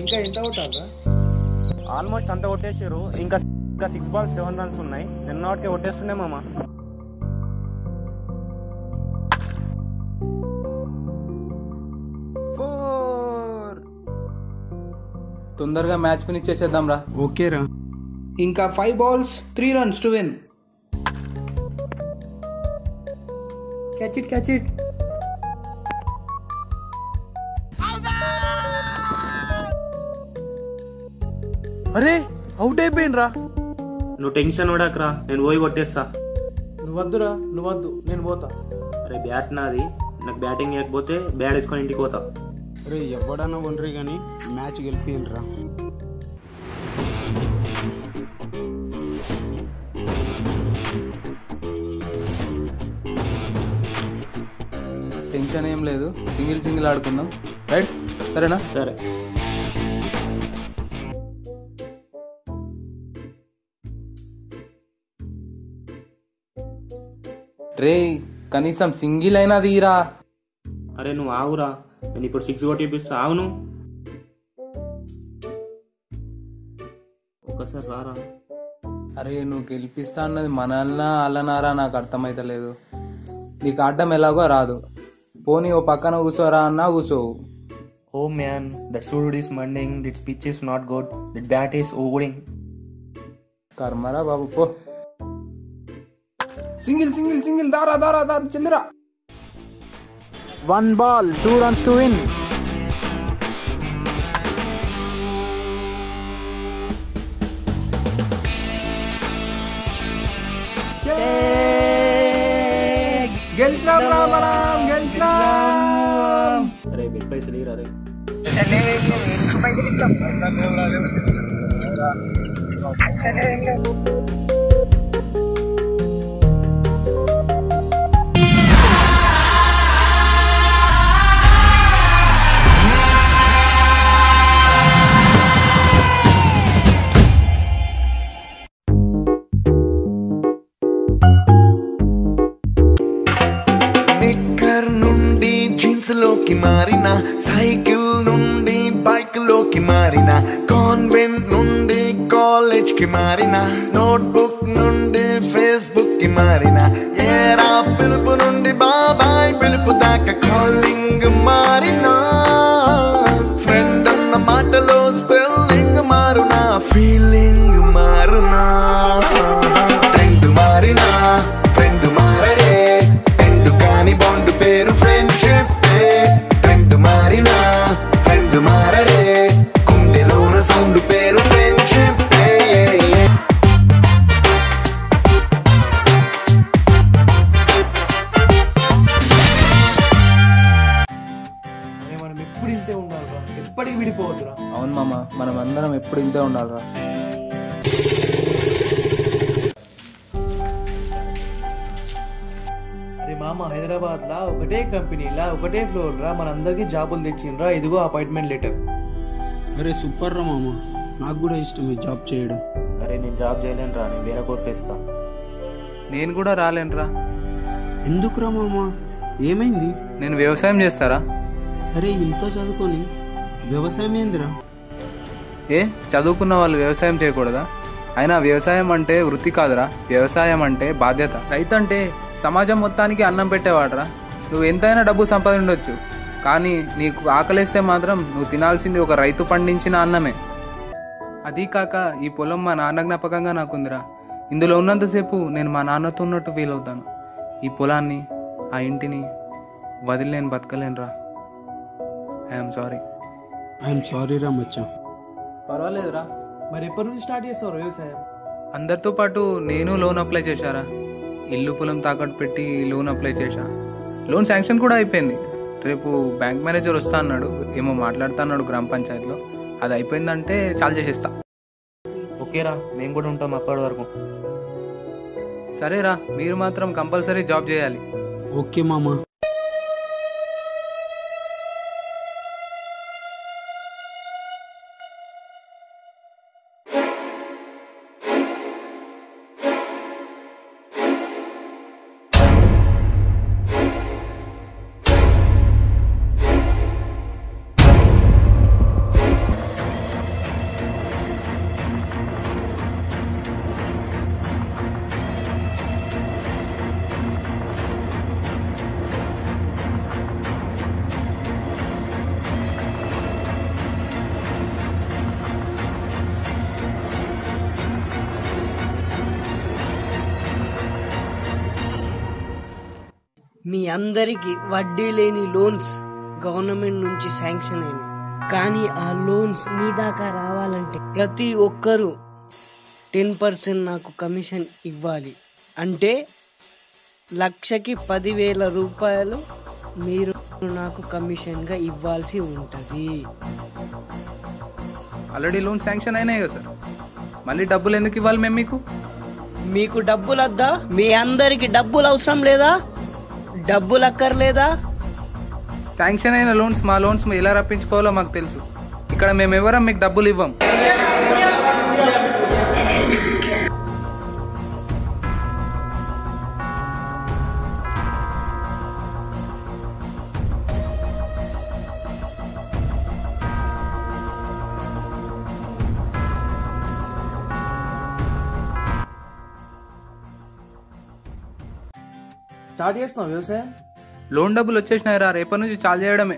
ఇంకా ఎంత కొట్టాలరా ఆల్మోస్ట్ అంతా కొట్టేసారు ఇంకా ఇంకా సిక్స్ బాల్స్ సెవెన్ రన్స్ ఉన్నాయి నిన్న వాటికి కొట్టేస్తుండే మామ ఫోర్ తొందరగా మ్యాచ్ ఫినిష్ చేసేద్దాం రా ఓకేరా ఇంకా five balls three runs to win catch it catch it అరే అవుట్ అయిపోయినరా నువ్వు టెన్షన్ పడకరా నేను పోయి కొట్టేస్తా నువ్వు వద్దురా నువ్వు వద్దు నేను పోతా అరే బ్యాట్ నాది నాకు బ్యాటింగ్ చేయకపోతే బ్యాట్ వేసుకొని ఇంటికి పోతా అరే ఎవడన్నా ఒండ్రి కానీ మ్యాచ్ గెలిపినరా టెన్షన్ ఏం లేదు సింగిల్ సింగిల్ ఆడుకుందాం రైట్ సరేనా సరే రే కనీసం సింగిల్ అయినా తీరా అరే నువ్వు ఆగురా నేను ఇప్పుడు సిక్స్ కొట్టిపిస్తా ఆగును ఒకసారి రారా అరే నువ్వు గెలిపిస్తా అన్నది మనల్నా అల్లనారా నాకు అర్థమైతలేదు నీకు ఆడడం ఎలాగో రాదు పోనీ ఓ పక్కన కూర్చోరా అన్నా కూర్చోవు ఓ మ్యాన్ దట్ సూడ్ ఈస్ మండింగ్ it's pitch is not good that bat is ఓడింగ్ కర్మరా బాబు పో సింగిల్ సింగిల్ సింగిల్ దారా దారా దారా Chandra one ball two runs to win గెలిచినాం రా మనం గెలిచినాం అరే బిల్ పైసలు ఇరా రే నిక్కర్ నుండి జీన్స్ లోకి మారిన సైకిల్ నుండి బైక్ లోకి మారిన కాన్వెంట్ నుండి కాలేజ్ కి మారిన నోట్బుక్ నుండి ఫేస్బుక్ కి మారిన ఏరా పిలుపు నుండి బాబాయ్ పిలుపు దాకా కాలింగ్ మారిన ఫ్రెండ్ అన్న మాటలో స్పెల్లింగ్ మారునా ఫీలింగ్ మారునా ట్రెండ్ మారినా ఫ్రెండ్ మారడే ఎండు కాని బాండ్ పేరు ఫ్రెండ్షిప్ ట్రెండ్ మారినా ఫ్రెండ్ మారడే గుండెలోన సౌండ్ పేరు ఫ్రెండ్షిప్ అరే మనం ఎప్పుడు ఇంతే ఉండాలిరా ఎప్పటికి విడిపోవద్దురా అవును మామ మనం అందరం ఎప్పుడు ఇంతే ఉండాలిరా అరే మామ హైదరాబాద్ లా ఒకటే కంపెనీలా ఒకటే ఫ్లోర్ రా మనందరికి జాబులు తెచ్చిండ్రా ఇదిగో అపాయింట్మెంట్ లెటర్ అరే సూపర్ రా మామ నాకు కూడా ఇష్టం ఈ జాబ్ చేయడం అరే నేను జాబ్ చేయలేను రా నేను వేరే కోర్స్ ఇస్తా నేను కూడా రాలేనురా ఎందుకురా మామ ఏమైంది నేను వ్యవసాయం చేస్తారా అరే ఇంత చదువుకొని వ్యవసాయం ఏందిరా ఏ చదువుకున్న వాళ్ళు వ్యవసాయం చేయకూడదా అయినా వ్యవసాయం అంటే వృత్తి కాదురా వ్యవసాయం అంటే బాధ్యత రైతు అంటే సమాజం మొత్తానికి అన్నం పెట్టేవాడరా నువ్వు ఎంతైనా డబ్బు సంపాదించవచ్చు కానీ నీకు ఆకలిస్తే మాత్రం నువ్వు తినాల్సింది ఒక రైతు పండించిన అన్నమే అదీ కాక ఈ పొలం మా నాన్న జ్ఞాపకంగా నాకుందిరా ఇందులో ఉన్నంతసేపు నేను మా నాన్నతో ఉన్నట్టు ఫీల్ అవుతాను ఈ పొలాన్ని ఆ ఇంటిని వదిలి నేను బతకలేనురా ఐఎమ్ సారీ ఐఎమ్ సారీ రా మచ్చా పర్వాలేదురా మరి ఎప్పటి నుంచి స్టార్ట్ చేస్తావు వ్యవసాయం అందరితో పాటు నేను లోన్ అప్లై చేశారా ఇల్లు పొలం తాకట్టు పెట్టి లోన్ అప్లై చేశా లోన్ శాంక్షన్ కూడా అయిపోయింది రేపు బ్యాంక్ మేనేజర్ వస్తా అన్నాడు ఏమో మాట్లాడుతా అన్నాడు గ్రామ పంచాయతీలో అది అయిపోయిందంటే చాలు చేసేస్తా ఓకేరా మేము కూడా ఉంటాం అప్పటి వరకు సరేరా మీరు మాత్రం కంపల్సరీ జాబ్ చేయాలి ఓకే మామ మీ అందరికి వడ్డీ లేని లోన్స్ గవర్నమెంట్ నుంచి శాంక్షన్ అయినాయి కానీ ఆ లోన్స్ మీ దాకా రావాలంటే ప్రతి ఒక్కరూ టెన్ పర్సెంట్ నాకు కమిషన్ ఇవ్వాలి అంటే లక్షకి పదివేల రూపాయలు మీరు నాకు కమిషన్గా ఇవ్వాల్సి ఉంటుంది ఆల్రెడీ లోన్ శాంక్షన్ అయినాయి కదా సార్ మళ్ళీ డబ్బులు ఎందుకు ఇవ్వాలి మేము మీకు మీకు డబ్బులు వద్దా మీ అందరికి డబ్బులు అవసరం లేదా డబ్బులు అక్కర్లేదా శాంక్షన్ అయిన లోన్స్ మా లోన్స్ ఎలా రప్పించుకోవాలో మాకు తెలుసు ఇక్కడ మేము ఎవరం మీకు డబ్బులు ఇవ్వం స్టార్ట్ చేస్తున్నావు వ్యవసాయం లోన్ డబ్బులు వచ్చేసినాయి రా రేపటి నుంచి చాలు చేయడమే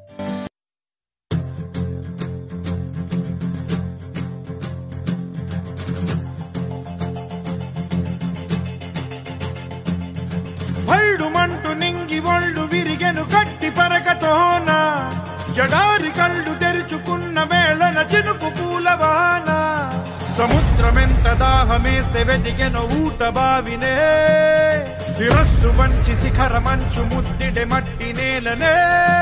మంటు నింగి ఒళ్ళు విరిగెను గట్టి పరకతోన జడారి కళ్ళు తెరుచుకున్న వేళన చినుకు పూలవాన సముద్రమెంత దాహమేస్తే వెతికెను ఊట బావినే శిరస్సు వంచి శిఖర మంచు ముద్దిడె మట్టి నేలనే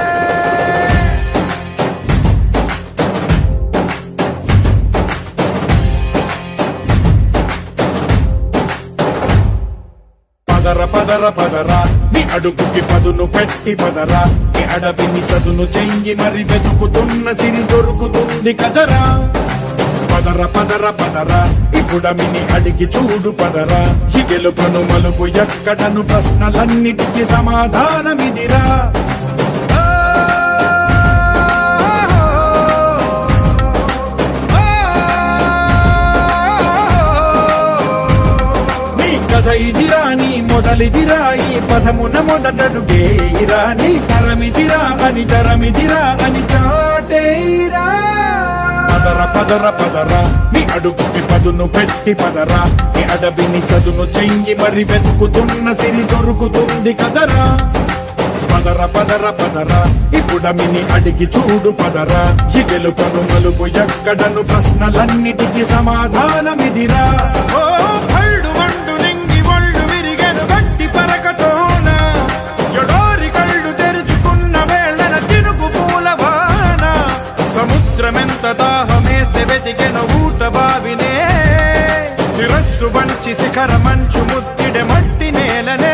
పదర పదర పదరా నీ అడుగుకి పదును పెట్టి పదరా నీ అడవిని చదును చెయ్యి మరి వెతుకుతున్న సిరి దొరుకుతుంది కదరా పదర పదర పదరా ఇప్పుడమిని అడిగి చూడు పదరా ఈ గెలుపను మలుపు ఎక్కడను ప్రశ్నలన్నిటికీ సమాధానమిదిరా నీ కథ ఇదిరా నీ మొదలిదిరా ఈ పదమున మొదటడుగేయిరా నీ తరమిదిరా అని తరమిదిరా అని చాటేయిరా పదర పదర పదరా నీ అడుగుకి పదును పెట్టి పదరా నీ అడవిని చదును చెయ్యి మరి వెతుకుతున్న సిరి దొరుకుతుంది కదరా పదర పదర పదరా ఇప్పుడమిని అడిగి చూడు పదరా ఈ గెలుపను మలుపు ఎక్కడను ప్రశ్నలన్నిటికీ సమాధానమిదిరా ఓ భళ్ళు మండు నింగి ఒళ్ళు విరిగెను గట్టి పరకతోన ఎడారి కళ్ళు తెరుచుకున్న వేళన తినుకు పూలవాన సముద్రమెంత దాహమేస్తే వెతికెను ఊట బావినే శిరస్సు వంచి శిఖర మంచు ముద్దిడె మట్టి నేలనే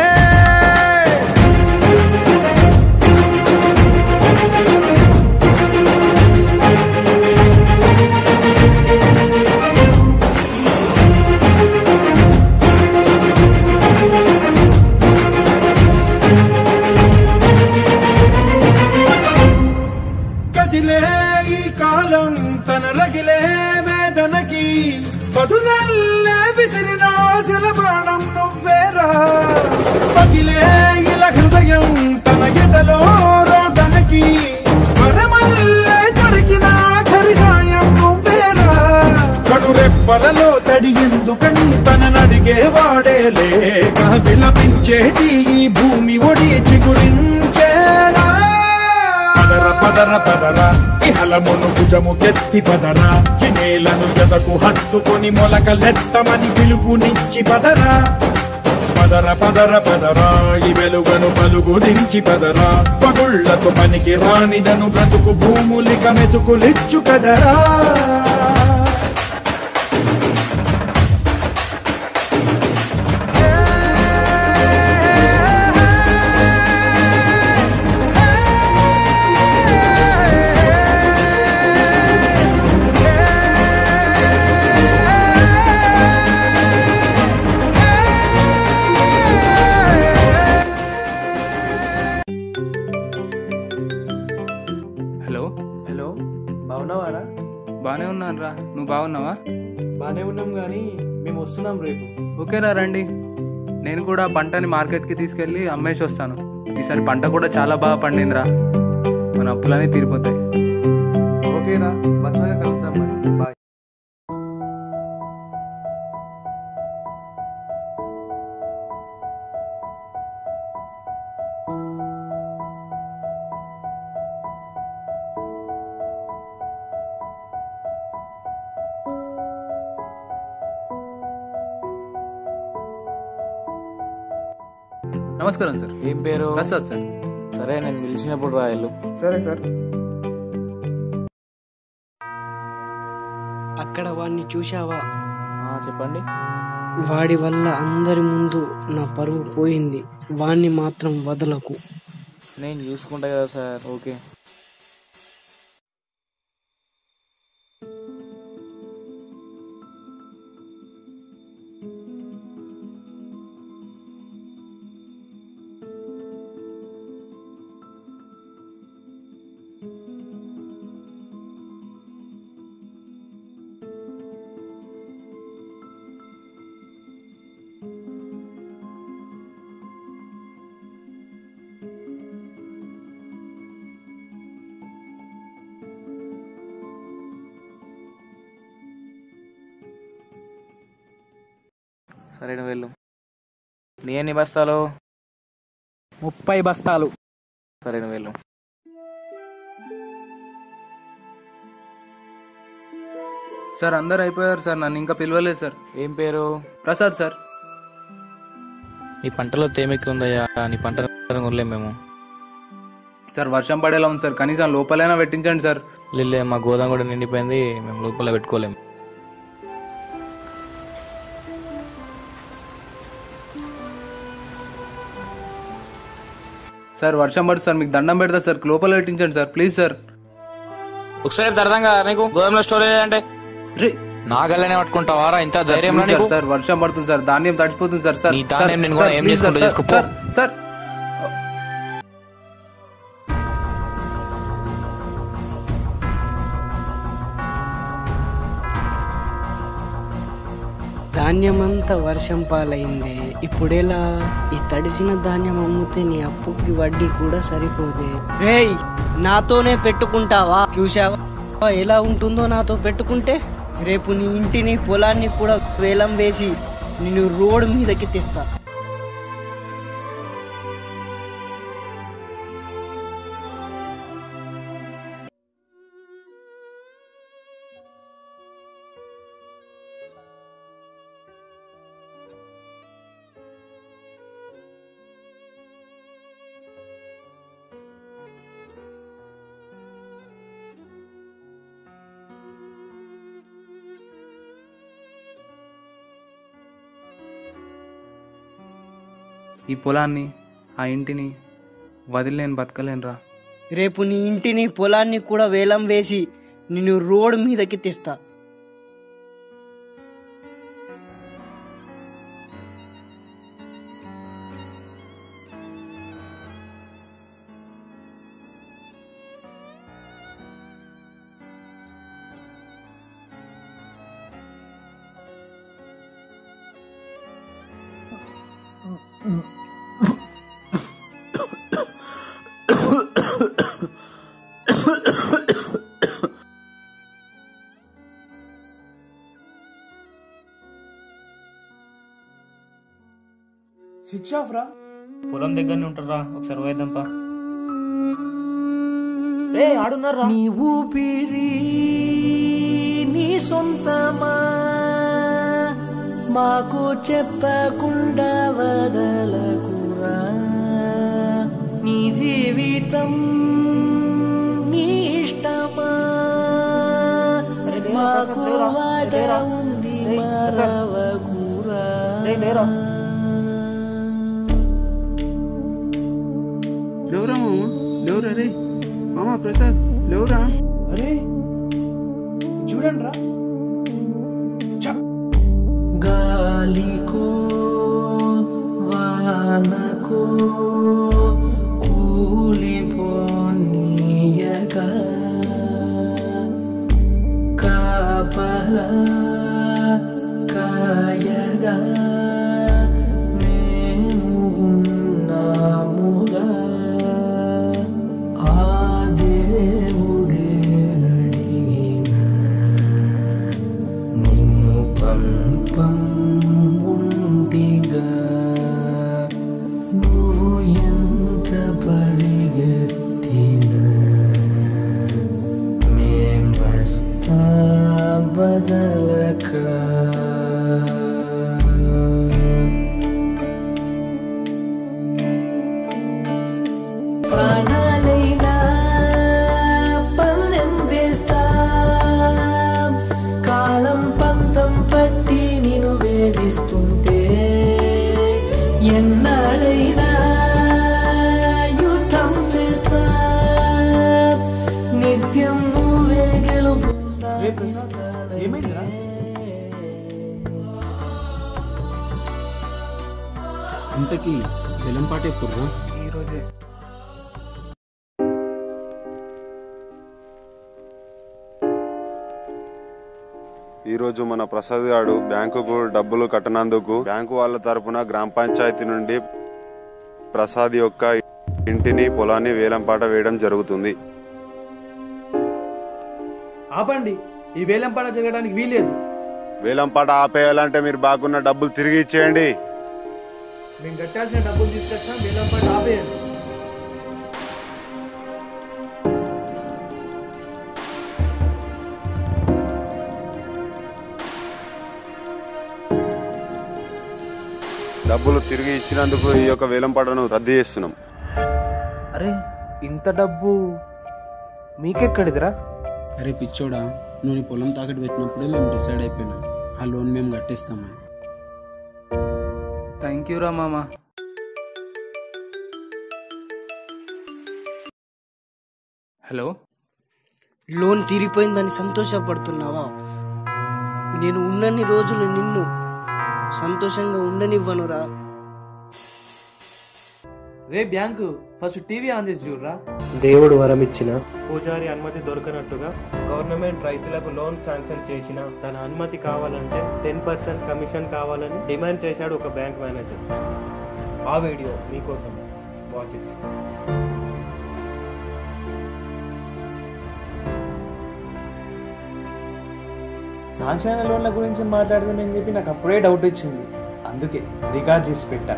కదిలే ఈ కాలం తన రగిలే వేదనకి పదునల్లే విసిరిన ఆశల ప్రాణం నువ్వేరా పగిలే ఇల హృదయం తన ఎదలో రోదనకి వరమల్లే దొరికిన ఆఖరి సాయం నువ్వేరా కడురెప్పలలో తడి ఎందుకని తననడిగే వాడేలే విలపించేటి ఈ భూమి ఒడి చిగురించేరా పదర పదర పదర ఇహలమును భుజము కెత్తి పదర ఈ నేలను జతకు హత్తుకొని మొలకలెత్తమని పిలుపునిచ్చి పదరా పదర పదర పదరా ఈ వెలుగను పలుగు దించి పదరా పగుళ్లకు పనికి రానిదను బ్రతుకు భూములిక మెతుకులిచ్చు కదరా హలో హలో బాగున్నావారా బాగానే ఉన్నాను రా నువ్వు బాగున్నావా బాగానే ఉన్నాం కానీ మేము వస్తున్నాం రేపు ఓకేరా రండి నేను కూడా పంటని మార్కెట్కి తీసుకెళ్ళి అమ్మేసి వస్తాను ఈసారి పంట కూడా చాలా బాగా పండిందిరా మన అప్పులన్నీ తీరిపోతాయి ఓకేరా మంచిగా కలుద్దాం మరి బాయ్ నమస్కారం సార్ ఏం పేరు ప్రసాద్ సార్ సరే నేను పిలిచినప్పుడు రాయలు సరే సార్ అక్కడ వాడిని చూశావా చెప్పండి వాడి వల్ల అందరి ముందు నా పరువు పోయింది వాణ్ణి మాత్రం వదలకు నేను చూసుకుంటా కదా సార్ ఓకే సరే నువ్వు వెళ్ళు నీ ఎన్ని బస్తాలు ముప్పై బస్తాలు సరే నువ్వు వెళ్ళు సార్ అందరు అయిపోయారు సార్ నన్ను ఇంకా పిలవలేదు సార్ ఏం పేరు ప్రసాద్ సార్ నీ పంటలో తేమెక్కి ఉందయ్యా నీ పంట కొనలేం మేము సార్ వర్షం పడేలా ఉంది సార్ కనీసం లోపలైనా పెట్టించండి సార్ లిల్లే మా గోదాం కూడా నిండిపోయింది మేము లోపల పెట్టుకోలేం సార్ వర్షం పడుతుంది సార్ మీకు దండం పెడతా సార్ లోపల పెట్టించండి సార్ ప్లీజ్ సార్ ఒకసారి అర్థం కదా నీకు గోదాంలో స్టోరేజ్ అంటే రే నా గల్లనే పట్టుకుంటావారా ఇంత ధైర్యంలో ప్లీజ్ నీకు సార్, సార్ వర్షం పడుతుంది సార్ ధాన్యం తడిచిపోతుంది సార్ సార్ నీ ధాన్యం సార్, నేను కూడా సార్, ఏం ప్లీజ్ సార్, చేసుకుంటా సార్, చేసుకోపో. సార్ సార్ ధాన్యమంతా వర్షం పాలైందే ఇప్పుడెలా ఈ తడిసిన ధాన్యం అమ్మితే నీ అప్పుకి వడ్డీ కూడా సరిపోదే రేయ్ నాతోనే పెట్టుకుంటావా చూసావా ఎలా ఉంటుందో నాతో పెట్టుకుంటే రేపు నీ ఇంటిని పొలాన్ని కూడా వేలం వేసి నిన్ను రోడ్ మీదకి తెస్తా ఈ పొలాన్ని ఆ ఇంటిని వదిలి నేను బతకలేనురా రేపు నీ ఇంటిని పొలాన్ని కూడా వేలం వేసి నిన్ను రోడ్ మీదకి తెస్తా స్విచ్ ఆఫ్ రా పొలం దగ్గరనే ఉంటారా ఒకసారి పోయేద్దాంపా రే ఆడున్నారా నీ ఊపిరి నీ సొంతమా మాకు చెప్పకుండా వదలకురా నీ జీవితం నీ ఇష్టమా మాకు వాట ఉంది మరవకురా లేవురా మామ లేవురా రే మామ ప్రసాద్ లేవురా అరే చూడండి రా గాలికో వానకో కూలిపోనీయగా కాపలా కాయగా మేము ఉన్నాముగా ఆ దేవుడే అడిగినా నిన్ను పంపం ఉంటిగా నువ్వు ఎంత పరిగెత్తినా మేం వస్తా బదల ప్రాణాలైనా పందెం వేస్తా కాలం పంతం పట్టి నిన్ను వేధిస్తుంటే ఎన్నాళ్ళైనా యుద్ధం చేస్తా నిత్యం నువ్వే గెలుపు ఏమైందిరా ఇంతకీ వెలంపాట ఎప్పుడు ఈరోజే ఈ రోజు మన ప్రసాద్ గారు బ్యాంకుకు డబ్బులు కట్టనందుకు బ్యాంకు వాళ్ళ తరపున గ్రామ పంచాయతీ నుండి ప్రసాద్ యొక్క ఇంటిని పొలాన్ని వేలంపాట వేయడం జరుగుతుంది ఆపండి ఈ వేలంపాట జరగడానికి వీలేదు వేలంపాట ఆపేయాలంటే మీరు బాగున్న డబ్బులు తిరిగి ఇచ్చేయండి మేము కట్టాల్సిన డబ్బులు తీసుకొచ్చాం వేలంపాట ఆపేయండి డబ్బులు తిరిగి ఇచ్చినందుకు ఈ యొక్క వేలంపాటను రద్దు చేస్తున్నాం అరే ఇంత డబ్బు మీకెక్కడిదిరా అరే పిచ్చోడా నువ్వు నీ పొలం తాకట్టు పెట్టినప్పుడే మేము డిసైడ్ అయిపోయినాం ఆ లోన్ మేము కట్టిస్తామని థ్యాంక్ యూ రా మామ హలో లోన్ తీరిపోయిందని సంతోషపడుతున్నావా నేను ఉన్నన్ని రోజులు నిన్ను సంతోషంగా ఉండనివ్వనురా రే బ్యాంకు ఫస్ట్ టీవీ ఆన్ చేసి చూడరా దేవుడు వరం ఇచ్చిన పూజారి అనుమతి దొరకనట్టుగా గవర్నమెంట్ రైతులకు లోన్ శాంక్షన్ చేసిన తన అనుమతి కావాలంటే టెన్ పర్సెంట్ కమిషన్ కావాలని డిమాండ్ చేశాడు ఒక బ్యాంక్ మేనేజర్ ఆ వీడియో మీకోసం వాచ్ ఇట్ సాంక్షన్ లోన్ల గురించి మాట్లాడదామని చెప్పి నాకు అప్పుడే డౌట్ వచ్చింది అందుకే రికార్డ్ చేసి పెట్టా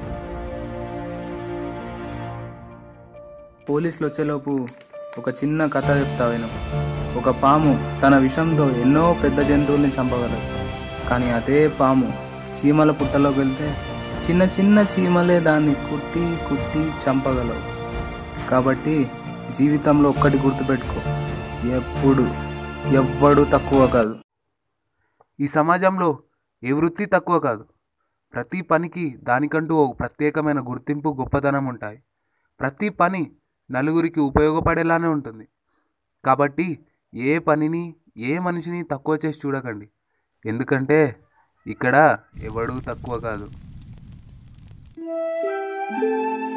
పోలీసులు వచ్చేలోపు ఒక చిన్న కథ చెప్తా విను ఒక పాము తన విషంతో ఎన్నో పెద్ద జంతువుల్ని చంపగలదు కానీ అదే పాము చీమల పుట్టలోకి వెళ్తే చిన్న చిన్న చీమలే దాన్ని కుట్టి కుట్టి చంపగలవు కాబట్టి జీవితంలో ఒక్కటి గుర్తుపెట్టుకో ఎప్పుడు ఎవ్వడు తక్కువ కాదు ఈ సమాజంలో ఏ వృత్తి తక్కువ కాదు ప్రతి పనికి దానికంటూ ఒక ప్రత్యేకమైన గుర్తింపు గొప్పతనం ఉంటాయి ప్రతి పని నలుగురికి ఉపయోగపడేలానే ఉంటుంది కాబట్టి ఏ పనిని ఏ మనిషిని తక్కువ చేసి చూడకండి ఎందుకంటే ఇక్కడ ఎవడూ తక్కువ కాదు